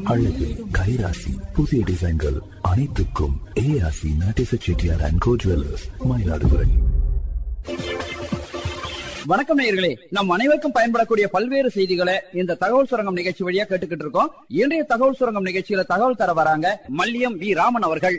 அழகு கைராசி புதிய டிசைன்கள் அனைத்துக்கும் ஏஆசி Natesa Chettiar and co jewellers Mayiladuthurai வணக்கம் நேயர்களே நம் அனைவருக்கும் பயன்படக்கூடிய பல்வேறு செய்திகளை இந்த தகவல் சுரங்கம் நிகழ்ச்சி வழியா கேட்டுக்கிட்டு இருக்கோம் இன்றைய தகவல் சுரங்கம் நிகழ்ச்சியில தகவல் தர வராங்க மல்லியம் வி ராமன் அவர்கள்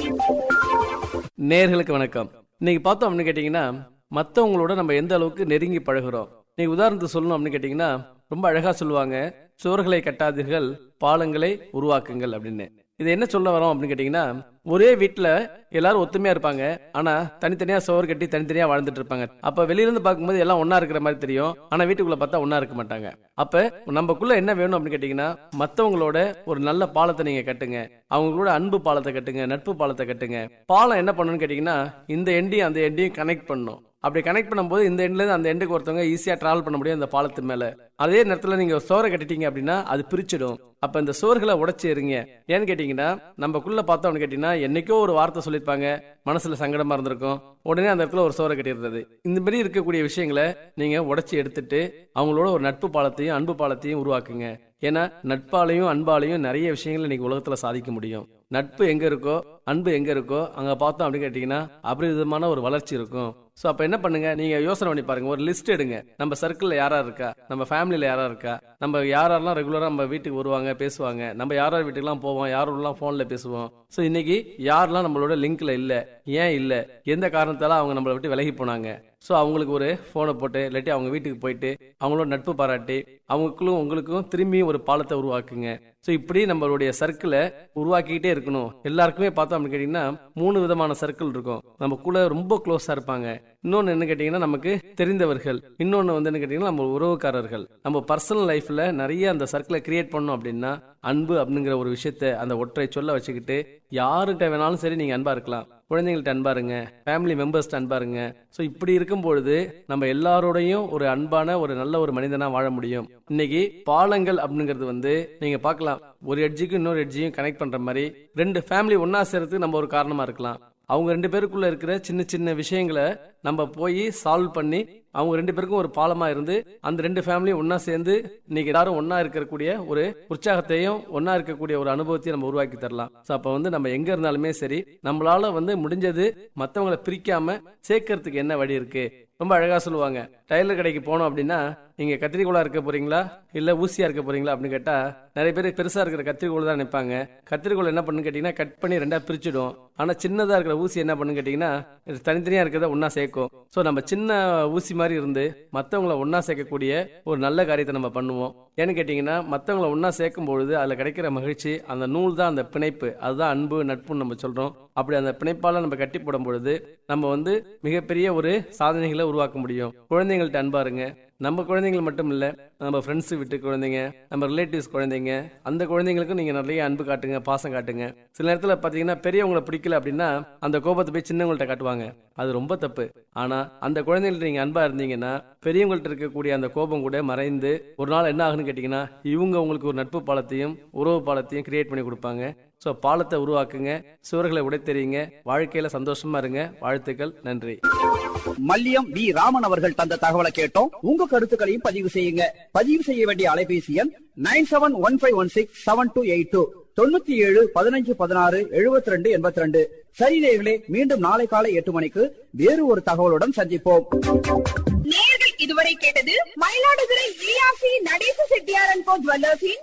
நேர்களுக்கு வணக்கம் இன்னைக்கு பார்த்தோம் அப்படின்னு கேட்டிங்கன்னா மற்றவங்களோட நம்ம எந்த அளவுக்கு நெருங்கி பழகுறோம் நீங்க உதாரணத்துக்கு சொல்லணும் அப்படின்னு கேட்டிங்கன்னா ரொம்ப அழகா சொல்லுவாங்க சுவர்களை கட்டாதீர்கள் பாலங்களை உருவாக்குங்கள் அப்படின்னு இது என்ன சொல்ல வரோம் அப்படின்னு கேட்டிங்கன்னா ஒரே வீட்டில் எல்லாரும் ஒத்துமையா இருப்பாங்க ஆனா தனித்தனியா சுவர் கட்டி தனித்தனியா வாழ்ந்துட்டு இருப்பாங்க அப்ப வெளியில இருந்து பார்க்கும்போது எல்லாம் ஒண்ணா இருக்கிற மாதிரி தெரியும் ஆனா வீட்டுக்குள்ள பார்த்தா ஒண்ணா இருக்க மாட்டாங்க அப்ப நமக்குள்ள என்ன வேணும் அப்படின்னு கேட்டீங்கன்னா மத்தவங்களோட ஒரு நல்ல பாலத்தை நீங்க கட்டுங்க அவங்களோட அன்பு பாலத்தை கட்டுங்க நட்பு பாலத்தை கட்டுங்க பாலம் என்ன பண்ணணும்னு கேட்டீங்கன்னா இந்த எண்டையும் அந்த எண்டையும் கனெக்ட் பண்ணும் அப்படி கனெக்ட் பண்ணும்போது இந்த எண்ட்ல இருந்து அந்த எண்டுக்கு ஒருத்தவங்க ஈஸியா டிராவல் பண்ண முடியும் அந்த பாலத்து மேல அதே நேரத்துல நீங்க சோரை கட்டிட்டீங்க அப்படின்னா அது பிரிச்சிடும் அப்ப இந்த சோர்களை உடைச்சு எறிங்க ஏன்னு கேட்டீங்கன்னா நமக்குள்ள பார்த்தோம்னு கேட்டீங்கன்னா என்னைக்கோ ஒரு வார்த்தை சொல்லியிருப்பாங்க மனசுல சங்கடமா இருந்திருக்கும் உடனே அந்த இடத்துல ஒரு சோரை கட்டிடுறது இந்த மாதிரி இருக்கக்கூடிய விஷயங்களை நீங்க உடைச்சு எடுத்துட்டு அவங்களோட ஒரு நட்பு பாலத்தையும் அன்பு பாலத்தையும் உருவாக்குங்க ஏன்னா நட்பாலையும் அன்பாலையும் நிறைய விஷயங்களை இன்னைக்கு உலகத்துல சாதிக்க முடியும் நட்பு எங்க இருக்கோ அன்பு எங்க இருக்கோ அங்க பார்த்தோம் அப்படின்னு கேட்டீங்கன்னா அபரிதமான ஒரு வளர்ச்சி இருக்கும் சோ அப்ப என்ன பண்ணுங்க நீங்க யோசனை பண்ணி பாருங்க ஒரு லிஸ்ட் எடுங்க நம்ம சர்க்கிள்ல யாரா இருக்கா நம்ம ஃபேமிலியில யாரா இருக்கா நம்ம யாரெல்லாம் ரெகுலரா நம்ம வீட்டுக்கு வருவாங்க பேசுவாங்க நம்ம யார் யார் வீட்டுக்குலாம் போவோம் யாரெல்லாம் போன்ல பேசுவோம் சோ இன்னைக்கு யாரெல்லாம் நம்மளோட லிங்க்ல இல்ல ஏன் இல்ல எந்த காரணத்தால அவங்க நம்மளை விட்டு விலகி போனாங்க ஸோ அவங்களுக்கு ஒரு ஃபோனை போட்டு இல்லாட்டி அவங்க வீட்டுக்கு போயிட்டு அவங்களோட நட்பு பாராட்டி அவங்களுக்கும் உங்களுக்கும் திரும்பியும் ஒரு பாலத்தை உருவாக்குங்க ஸோ இப்படி நம்மளுடைய சர்க்கிளை உருவாக்கிக்கிட்டே இருக்கணும் எல்லாருக்குமே பார்த்தோம் அப்படின்னு கேட்டிங்கன்னா மூணு விதமான சர்க்கிள் இருக்கும் நம்ம கூட ரொம்ப க்ளோஸாக இருப்பாங்க இன்னொன்று என்ன கேட்டிங்கன்னா நமக்கு தெரிந்தவர்கள் இன்னொன்று வந்து என்ன கேட்டிங்கன்னா நம்ம உறவுக்காரர்கள் நம்ம பர்சனல் லைஃப்ல நிறைய அந்த சர்க்கிளை கிரியேட் பண்ணோம் அப்படின்னா அன்பு அப்படிங்கிற ஒரு விஷயத்த அந்த ஒற்றை சொல்ல வச்சுக்கிட்டு யாருகிட்ட வேணாலும் சரி நீங்க அன்பா இருக்கலாம் குழந்தைங்கள்ட்ட அன்பா இருங்க ஃபேமிலி மெம்பர்ஸ்ட்ட அன்பா இருங்க ஸோ இப்படி இருக்கும் பொழுது நம்ம எல்லாரோடையும் ஒரு அன்பான ஒரு நல்ல ஒரு மனிதனா வாழ முடியும் இன்னைக்கு பாலங்கள் அப்படிங்கிறது வந்து நீங்க பார்க்கலாம் ஒரு எட்ஜுக்கும் இன்னொரு எட்ஜையும் கனெக்ட் பண்ற மாதிரி ரெண்டு ஃபேமிலி ஒன்னா சேர்றதுக்கு நம்ம ஒரு காரணமா இருக்கலாம் அவங்க ரெண்டு பேருக்குள்ள இருக்கிற சின்ன சின்ன விஷயங்களை நம்ம போய் சால்வ் பண்ணி அவங்க ரெண்டு பேருக்கும் ஒரு பாலமா இருந்து அந்த ரெண்டு ஃபேமிலியும் ஒன்னா சேர்ந்து இன்னைக்கு எல்லாரும் ஒன்னா இருக்கக்கூடிய ஒரு உற்சாகத்தையும் ஒன்னா இருக்கக்கூடிய ஒரு அனுபவத்தையும் நம்ம உருவாக்கி தரலாம் ஸோ அப்ப வந்து நம்ம எங்க இருந்தாலுமே சரி நம்மளால வந்து முடிஞ்சது மத்தவங்களை பிரிக்காம சேர்க்கறதுக்கு என்ன வழி இருக்கு ரொம்ப அழகா சொல்லுவாங்க டைலர் கடைக்கு போனோம் அப்படின்னா நீங்க கத்திரிக்கோளா இருக்க போறீங்களா இல்ல ஊசியா இருக்க போறீங்களா அப்படின்னு கேட்டா நிறைய பேர் பெருசா இருக்கிற கத்திரிக்கோள் தான் நினைப்பாங்க கத்திரிக்கோள் என்ன பண்ணு கேட்டீங்கன்னா கட் பண்ணி ரெண்டா பிரிச்சிடும் ஆனா சின்னதா இருக்கிற ஊசி என்ன பண்ணு கேட்டீங்கன்னா இது தனித்தனியா இருக்கிறத ஒன்னா சேர்க்கும் சோ நம்ம சின்ன ஊசி மாதிரி இருந்து மத்தவங்கள ஒன்னா சேர்க்கக்கூடிய ஒரு நல்ல காரியத்தை நம்ம பண்ணுவோம் ஏன்னு கேட்டீங்கன்னா மத்தவங்கள ஒன்னா சேர்க்கும் பொழுது அதுல கிடைக்கிற மகிழ்ச்சி அந்த நூல் தான் அந்த பிணைப்பு அதுதான் அன்பு நட்புன்னு நம்ம சொல்றோம் அப்படி அந்த பிணைப்பால நம்ம கட்டி போடும் பொழுது நம்ம வந்து மிகப்பெரிய ஒரு சாதனைகளை உருவாக்க முடியும் குழந்தைங்கள்ட்ட அன்பா இருங்க நம்ம குழந்தைகள் மட்டும் இல்ல நம்ம ஃப்ரெண்ட்ஸ் வீட்டு குழந்தைங்க நம்ம ரிலேட்டிவ்ஸ் குழந்தைங்க அந்த குழந்தைங்களுக்கும் நீங்க நிறைய அன்பு காட்டுங்க பாசம் காட்டுங்க சில நேரத்துல பாத்தீங்கன்னா பெரியவங்களை பிடிக்கல அப்படின்னா அந்த கோபத்தை போய் சின்னவங்கள்ட்ட காட்டுவாங்க அது ரொம்ப தப்பு ஆனா அந்த குழந்தைங்கள்ட்ட நீங்க அன்பா இருந்தீங்கன்னா பெரியவங்கள்ட்ட இருக்கக்கூடிய அந்த கோபம் கூட மறைந்து ஒரு நாள் என்ன ஆகுன்னு கேட்டீங்கன்னா இவங்க உங்களுக்கு ஒரு நட்பு பாலத்தையும் உறவு பாலத்தையும் கிரியேட் பண்ணி கொடுப்பாங்க ஸோ பாலத்தை உருவாக்குங்க சுவர்களை உடைத்தெறியுங்க வாழ்க்கையில சந்தோஷமா இருங்க வாழ்த்துக்கள் நன்றி மல்லியம் வி ராமன் அவர்கள் தந்த தகவலை கேட்டோம் உங்க கருத்துக்களையும் பதிவு செய்யுங்க பதிவு செய்ய வேண்டிய அலைபேசி எண் nine seven one five one six seven two eight two தொண்ணூத்தி ஏழு பதினஞ்சு பதினாறு எழுபத்தி ரெண்டு எண்பத்தி ரெண்டு சரி நேயர்களே மீண்டும் நாளை காலை எட்டு மணிக்கு வேறு ஒரு தகவலுடன் சந்திப்போம் நேயர்கள் இதுவரை கேட்டது மயிலாடுதுறை விஆர்சி நடேச செட்டியாரன் கோ ஜுவல்லர்ஸின்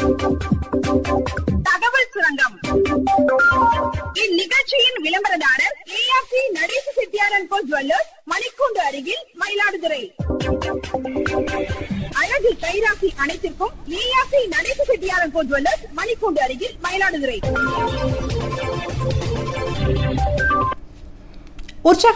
தகவல் சுரங்கம் இந்நிகழ்ச்சியின் விளம்பரதாரர் ஏஆர்சி நடேச செட்டியாரன் கோ ஜுவல்லர்ஸ் மணிக்கூண்டு அருகில் மயிலாடுதுறை அழகு கைராசி அனைத்திற்கும் ஏஆர்சி நடேச செட்டியாரன் கோ ஜுவல்லர்ஸ் மணிக்கூண்டு அருகில் மயிலாடுதுறை உற்சாக